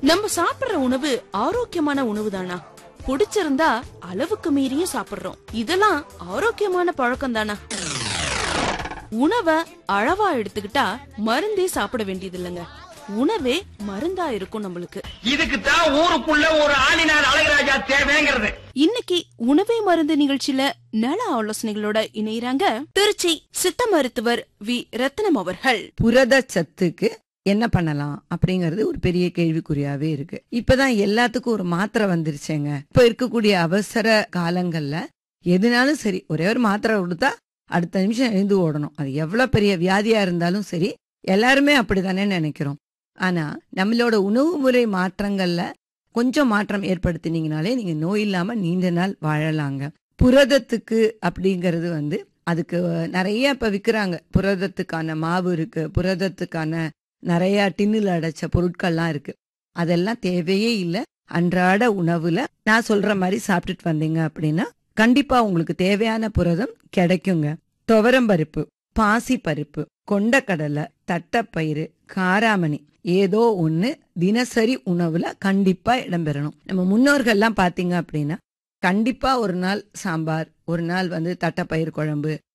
நம்ம சாப்பிடுற உணவு ஆரோக்கியமான உணவு தானா பிடிச்சிருந்தா அளவுக்கு மீறியும் சாப்பிடுறோம் இதெல்லாம் ஆரோக்கியமான பழக்கம் தானா உணவை அளவா எடுத்துக்கிட்டா மருந்தே சாப்பிட வேண்டியது இல்லைங்க உணவே மருந்தா இருக்கும் நம்மளுக்கு இதுக்கு தான் ஊருக்குள்ள ஒரு ஆளினார் அழகராஜா தேவைங்கிறது இன்னைக்கு உணவே மருந்து நிகழ்ச்சியில நல ஆலோசனைகளோட இணையறாங்க திருச்சி சித்த மருத்துவர் வி ரத்னம் அவர்கள் புரத சத்துக்கு என்ன பண்ணலாம் அப்படிங்கறது ஒரு பெரிய கேள்விக்குறியாவே இருக்கு இப்பதான் எல்லாத்துக்கும் ஒரு மாத்திரை வந்துருச்சேங்க இப்ப இருக்கக்கூடிய அவசர காலங்கள்ல எதுனாலும் சரி ஒரே ஒரு மாத்திரை கொடுத்தா அடுத்த நிமிஷம் எழுந்து ஓடணும் அது எவ்வளவு பெரிய வியாதியா இருந்தாலும் சரி எல்லாருமே அப்படித்தானே நினைக்கிறோம் ஆனா நம்மளோட உணவு முறை மாற்றங்கள்ல கொஞ்சம் மாற்றம் ஏற்படுத்தினீங்கனாலே நீங்க நோய் இல்லாம நீண்ட நாள் வாழலாங்க புரதத்துக்கு அப்படிங்கிறது வந்து அதுக்கு நிறைய இப்ப விக்கிறாங்க புரதத்துக்கான மாவு இருக்கு புரதத்துக்கான நிறைய டின்னுல அடைச்ச பொருட்கள்லாம் இருக்கு அதெல்லாம் தேவையே இல்லை அன்றாட உணவுல நான் சொல்ற மாதிரி சாப்பிட்டுட்டு வந்தீங்க அப்படின்னா கண்டிப்பா உங்களுக்கு தேவையான புரதம் கிடைக்குங்க துவரம்பருப்பு பாசி பருப்பு கொண்டக்கடலை தட்டப்பயிறு காராமணி ஏதோ ஒண்ணு தினசரி உணவுல கண்டிப்பா இடம்பெறணும் நம்ம முன்னோர்கள்லாம் பாத்தீங்க அப்படின்னா கண்டிப்பா ஒரு நாள் சாம்பார் ஒரு நாள் வந்து தட்டப்பயிர் குழம்பு